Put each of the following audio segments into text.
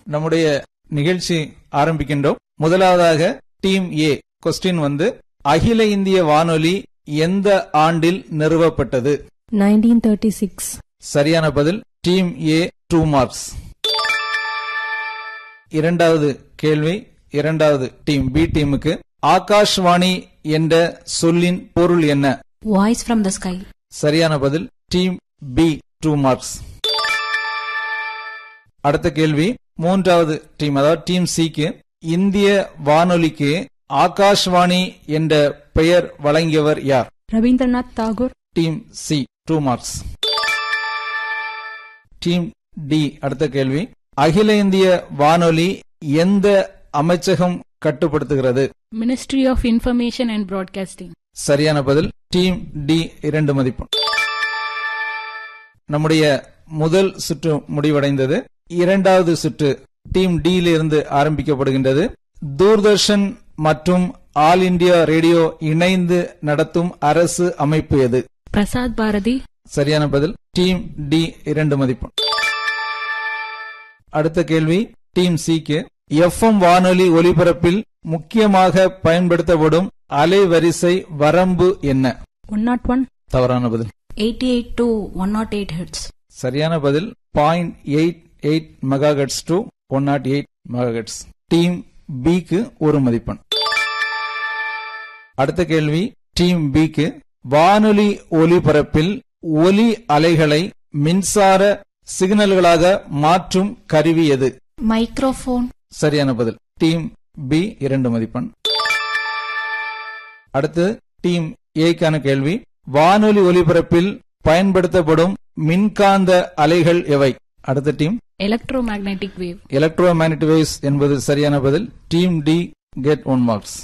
நம்முடைய நிகழ்ச்சி ஆரம்பிக்கின்றோம் முதலாவதாக டீம் ஏ கொஸ்டின் வந்து அகில இந்திய வானொலி எந்த ஆண்டில் நிறுவப்பட்டது 1936. சரியான பதில் டீம் ஏ டூ மார்க்ஸ் இரண்டாவது கேள்வி இரண்டாவது டீம் பி டீமுக்கு ஆகாஷ்வாணி என்ற சொல்லின் பொருள் என்ன Voice from the sky. சரியான பதில் டீம் பி டூ மார்க்ஸ் அடுத்த கேள்வி மூன்றாவது டீம் அதாவது டீம் சிக்கு இந்திய வானொலிக்கு ஆகாஷ்வாணி என்ற பெயர் வழங்கியவர் யார் Rabindranath Tagore. Team C two marks team D அடுத்த கேள்வி அகில இந்திய வானொலி எந்த அமைச்சகம் கட்டுப்படுத்துகிறது Ministry of Information and Broadcasting. சரியான பதில் டீம் டி இரண்டு மதிப்பு நம்முடைய முதல் சுற்று முடிவடைந்தது இரண்டாவது சுற்று டீம் டி இருந்து ஆரம்பிக்கப்படுகின்றது தூர்தர்ஷன் மற்றும் ஆல் இந்தியா ரேடியோ இணைந்து நடத்தும் அரசு அமைப்பு எது Prasad Bharati. சரியான பதில் டீம் டி இரண்டு மதிப்பு அடுத்த கேள்வி டீம் சிக்கு எஃப்எம் வானொலி ஒலிபரப்பில் முக்கியமாக பயன்படுத்தப்படும் அலைவரிசை வரம்பு என்ன 101. தவறான பதில் 88 to 108 hertz. சரியான பதில் point eight eight megahertz to one nought eight megahertz team பிக்கு ஒரு மதிப்பெண் அடுத்த கேள்வி டீம் பிக்கு வானொலி ஒலிபரப்பில் ஒலி அலைகளை மின்சார சிக்னல்களாக மாற்றும் கருவி எது Microphone. சரியான பதில் டீம் பி இரண்டு மதிப்பெண் அடுத்து டீம் ஏக்கான கேள்வி வானொலி ஒலிபரப்பில் பயன்படுத்தப்படும் மின்காந்த அலைகள் எவை அடுத்த team Electromagnetic wave. Electro waves என்பது சரியான பதில் team D get one marks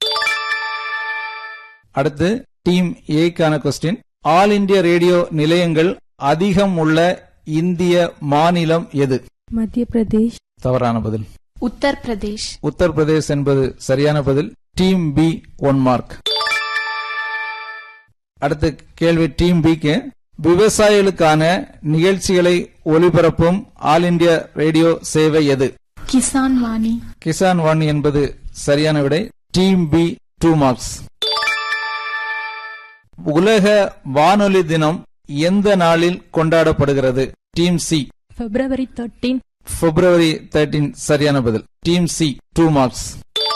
அடுத்து டீம் ஏக்கான கொஸ்டின் ஆல் இந்தியா ரேடியோ நிலையங்கள் அதிகம் உள்ள இந்திய மாநிலம் எது Madhya Pradesh. தவறான பதில் Uttar Pradesh. உத்தரப்பிரதேஷ் என்பது சரியான பதில் டீம் பி ஒன் மார்க் அடுத்த கேள்வி டீம் பிக்கு விவசாயிகளுக்கான நிகழ்ச்சிகளை ஒலிபரப்பும் ஆல் இந்தியா ரேடியோ சேவை எது Kisan Vani. கிசான் ஒன் என்பது சரியான விடை டீம் பி டூ மார்க்ஸ் உலக வானொலி தினம் எந்த நாளில் கொண்டாடப்படுகிறது team C February 13. February thirteen சரியான பதில் டீம் சி டூ மார்க்ஸ்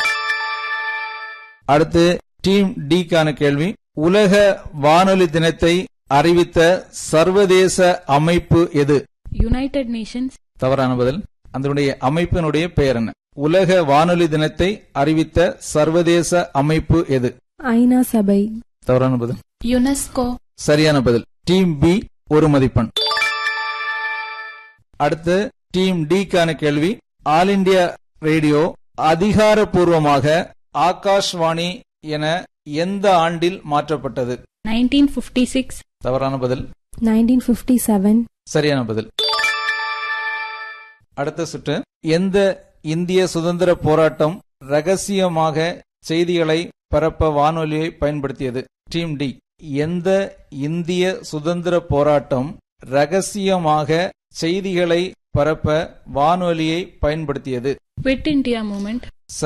அடுத்து டீம் டிக்கான கேள்வி உலக வானொலி தினத்தை அறிவித்த சர்வதேச அமைப்பு எது United Nations. தவறான பதில் அதனுடைய அமைப்பினுடைய பெயர் என்ன உலக வானொலி தினத்தை அறிவித்த சர்வதேச அமைப்பு எது Aina Sabai. தவறான பதில் UNESCO. சரியான பதில் டீம் பி ஒரு மதிப்பெண் அடுத்து டீம் டிக்கான கேள்வி ஆல் இந்தியா ரேடியோ அதிகாரப்பூர்வமாக ஆகாஷ்வாணி என எந்த ஆண்டில் மாற்றப்பட்டது 1956. தவறான பதில் 1957. சரியான பதில் அடுத்த சுற்று எந்த இந்திய சுதந்திர போராட்டம் ரகசியமாக செய்திகளை பரப்ப வானொலியை பயன்படுத்தியது டீம் டி எந்த இந்திய சுதந்திர போராட்டம் ரகசியமாக செய்திகளை பரப்ப வானொலியை பயன்படுத்தியது Quit India movement.